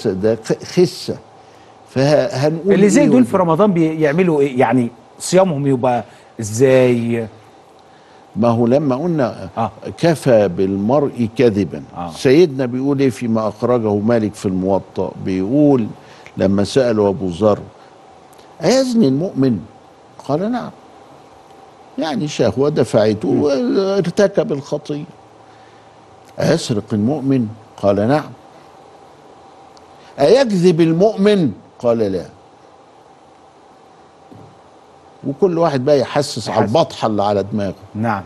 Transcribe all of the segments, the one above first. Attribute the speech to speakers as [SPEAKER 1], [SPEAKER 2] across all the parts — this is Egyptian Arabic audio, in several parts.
[SPEAKER 1] خسه ده خ- خسه فهنقول
[SPEAKER 2] اللي زي
[SPEAKER 1] إيه
[SPEAKER 2] دول
[SPEAKER 1] ولا-
[SPEAKER 2] في رمضان بيعملوا ايه يعني صيامهم يبقى ازاي
[SPEAKER 1] ما هو لما قلنا
[SPEAKER 2] آه.
[SPEAKER 1] كفى بالمرء كذبا
[SPEAKER 2] آه.
[SPEAKER 1] سيدنا بيقول ايه فيما اخرجه مالك في الموطأ بيقول لما سأله ابو ذر ايزني المؤمن قال نعم يعني شهوة دفعته وارتكب الخطية أيسرق المؤمن قال نعم أيكذب المؤمن قال لا وكل واحد بقى يحسس على
[SPEAKER 2] يحسس.
[SPEAKER 1] البطحة اللي على دماغه
[SPEAKER 2] نعم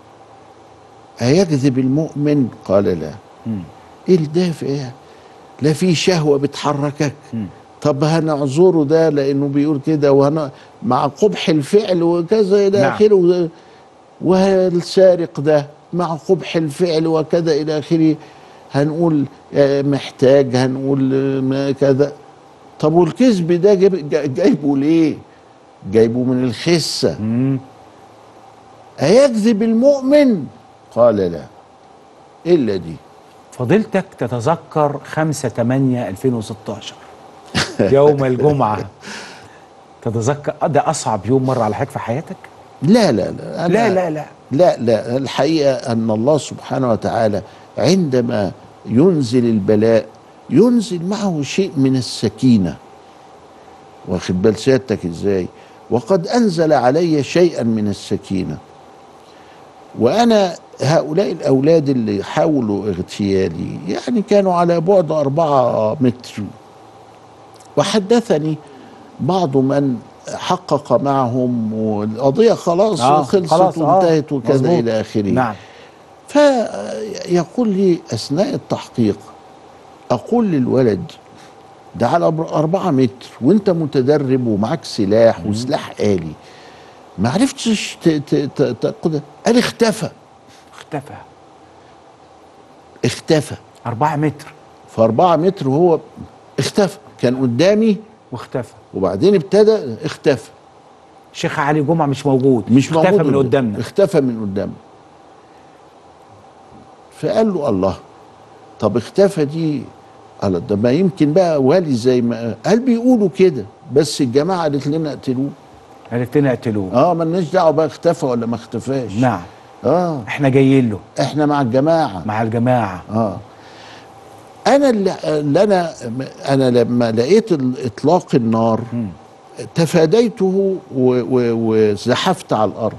[SPEAKER 1] أيكذب المؤمن قال لا ايه الدافع ايه لا في شهوة بتحركك طب هنعذره ده لانه بيقول كده وهن مع قبح الفعل وكذا الى
[SPEAKER 2] نعم.
[SPEAKER 1] اخره والسارق ده مع قبح الفعل وكذا الى اخره هنقول آه، محتاج هنقول آه، ما كذا طب والكذب ده جايب- جا- جايبه ليه جايبه من الخسه
[SPEAKER 2] مم.
[SPEAKER 1] أيكذب المؤمن قال لا إلا دي
[SPEAKER 2] فضيلتك تتذكر 5 8 2016 يوم الجمعة تتذكر آه، ده أصعب يوم مر على حضرتك في حياتك؟
[SPEAKER 1] لا لا لا أنا
[SPEAKER 2] لا لا لا
[SPEAKER 1] لا لا الحقيقة أن الله سبحانه وتعالى عندما ينزل البلاء ينزل معه شيء من السكينة واخد بال سيادتك ازاي وقد أنزل علي شيئا من السكينة وأنا هؤلاء الأولاد اللي حاولوا اغتيالي يعني كانوا على بعد أربعة متر وحدثني بعض من حقق معهم والقضية خلاص
[SPEAKER 2] آه،
[SPEAKER 1] خلصت
[SPEAKER 2] خلاص، آه،
[SPEAKER 1] وانتهت وكذا
[SPEAKER 2] مظبوط.
[SPEAKER 1] إلى آخره
[SPEAKER 2] نعم
[SPEAKER 1] فيقول لي أثناء التحقيق أقول للولد ده على أرب- أربعة متر وأنت متدرب ومعاك سلاح وسلاح آلي ما عرفتش ت- ت- ت- تاخدها قال اختفى
[SPEAKER 2] اختفى
[SPEAKER 1] اختفى
[SPEAKER 2] أربعة متر
[SPEAKER 1] في أربعة متر وهو اختفى كان قدامي
[SPEAKER 2] واختفى
[SPEAKER 1] وبعدين ابتدى اختفى
[SPEAKER 2] شيخ علي جمعة مش موجود
[SPEAKER 1] مش
[SPEAKER 2] اختفى
[SPEAKER 1] موجود
[SPEAKER 2] من قدامنا
[SPEAKER 1] اختفى من قدامنا فقال له الله طب اختفى دي قال ده ما يمكن بقى والي زي ما قال بيقولوا كده بس الجماعه قالت لنا اقتلوه
[SPEAKER 2] عرفت نقتلوه
[SPEAKER 1] اه مالناش دعوه بقى اختفى ولا ما اختفاش
[SPEAKER 2] نعم
[SPEAKER 1] اه
[SPEAKER 2] احنا جايين له
[SPEAKER 1] احنا مع الجماعه
[SPEAKER 2] مع الجماعة
[SPEAKER 1] اه انا اللي, اللي انا انا لما لقيت ال- اطلاق النار تفاديته و- و- وزحفت على الارض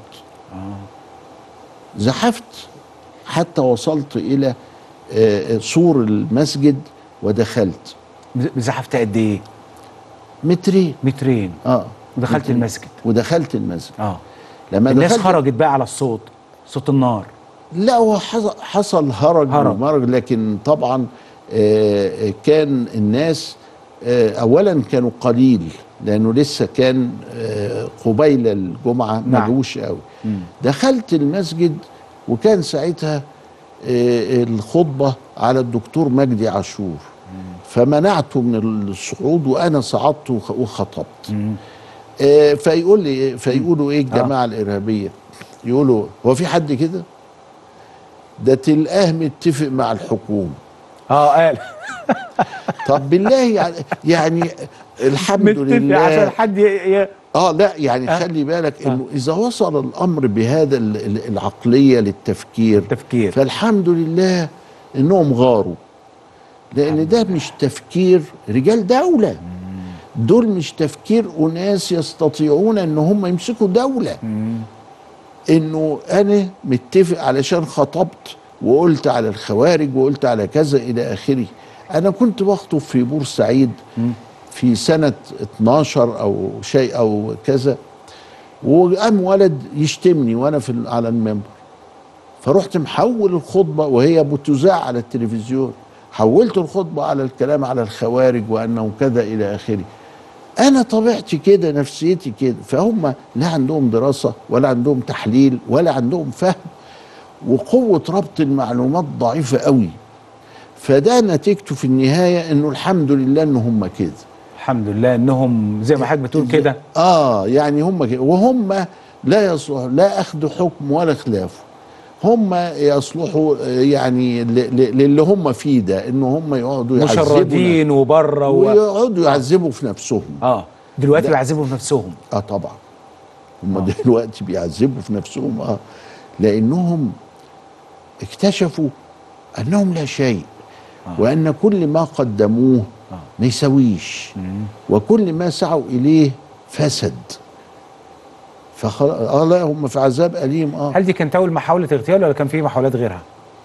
[SPEAKER 1] زحفت حتى وصلت الى آه، سور المسجد ودخلت
[SPEAKER 2] زحفت قد ايه؟
[SPEAKER 1] مترين
[SPEAKER 2] مترين
[SPEAKER 1] اه
[SPEAKER 2] ودخلت
[SPEAKER 1] مترين.
[SPEAKER 2] المسجد
[SPEAKER 1] ودخلت المسجد
[SPEAKER 2] اه
[SPEAKER 1] لما
[SPEAKER 2] الناس
[SPEAKER 1] دخلت
[SPEAKER 2] خرجت بقى على الصوت صوت النار
[SPEAKER 1] لا هو حصل, حصل هرج,
[SPEAKER 2] هرج.
[SPEAKER 1] ومرج لكن طبعا آه، كان الناس آه، اولا كانوا قليل لانه لسه كان آه، قبيل الجمعه ما
[SPEAKER 2] نعم.
[SPEAKER 1] جوش قوي دخلت المسجد وكان ساعتها آه، الخطبه على الدكتور مجدي عاشور فمنعته من الصعود وانا صعدت وخ- وخطبت آه، فيقول لي فيقولوا ايه الجماعه الارهابيه يقولوا هو في حد كده ده تلقاه متفق مع الحكومه
[SPEAKER 2] اه قال
[SPEAKER 1] طب بالله يعني, يعني الحمد
[SPEAKER 2] متفق عشان
[SPEAKER 1] لله
[SPEAKER 2] حد ي... ي...
[SPEAKER 1] اه لا يعني خلي بالك انه اذا وصل الامر بهذا ال- ال- العقليه للتفكير
[SPEAKER 2] تفكير
[SPEAKER 1] فالحمد لله انهم غاروا لان ده مش تفكير رجال دوله دول مش تفكير اناس يستطيعون ان هم يمسكوا دوله انه انا متفق علشان خطبت وقلت على الخوارج وقلت على كذا الى اخره انا كنت بخطب في بورسعيد في سنه 12 او شيء او كذا وقام ولد يشتمني وانا في ال- على المنبر فرحت محول الخطبه وهي بتذاع على التلفزيون حولت الخطبه على الكلام على الخوارج وانه كذا الى اخره انا طبيعتي كده نفسيتي كده فهم لا عندهم دراسه ولا عندهم تحليل ولا عندهم فهم وقوه ربط المعلومات ضعيفه قوي فده نتيجته في النهايه انه الحمد لله ان هم كده
[SPEAKER 2] الحمد لله انهم زي ما حضرتك بتقول كده
[SPEAKER 1] اه يعني هم كده وهم لا يصلح لا اخذ حكم ولا خلافه هم يصلحوا آه، يعني ل- ل- للي هم فيه ده ان هم يقعدوا يعذبوا
[SPEAKER 2] مشردين وبره و...
[SPEAKER 1] ويقعدوا يعذبوا في نفسهم
[SPEAKER 2] اه دلوقتي
[SPEAKER 1] ده-
[SPEAKER 2] بيعذبوا في نفسهم
[SPEAKER 1] اه طبعا هم دلوقتي بيعذبوا في نفسهم اه لانهم اكتشفوا انهم لا شيء وان كل ما قدموه ما يسويش وكل ما سعوا اليه فسد فخلاص اه لا هم في عذاب اليم اه
[SPEAKER 2] هل دي كانت اول محاوله اغتيال ولا كان في محاولات غيرها؟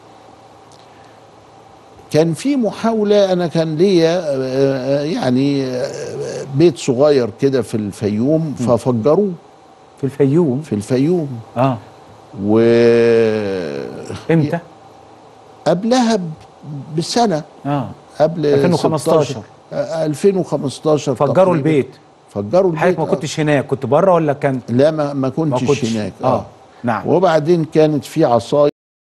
[SPEAKER 1] كان في محاولة أنا كان ليا آه، آه، يعني آه، بيت صغير كده في الفيوم ففجروه
[SPEAKER 2] في الفيوم
[SPEAKER 1] في الفيوم
[SPEAKER 2] اه
[SPEAKER 1] و
[SPEAKER 2] امتى؟
[SPEAKER 1] قبلها ب- بسنة
[SPEAKER 2] اه
[SPEAKER 1] قبل
[SPEAKER 2] 2015.
[SPEAKER 1] 16 آه، 2015
[SPEAKER 2] فجروا
[SPEAKER 1] تقريباً.
[SPEAKER 2] البيت
[SPEAKER 1] فجروا البيت
[SPEAKER 2] حضرتك ما
[SPEAKER 1] آه.
[SPEAKER 2] كنتش هناك كنت بره ولا كان
[SPEAKER 1] لا ما ما
[SPEAKER 2] ما
[SPEAKER 1] كنتش
[SPEAKER 2] كنتش
[SPEAKER 1] هناك
[SPEAKER 2] اه نعم
[SPEAKER 1] وبعدين كانت في عصاية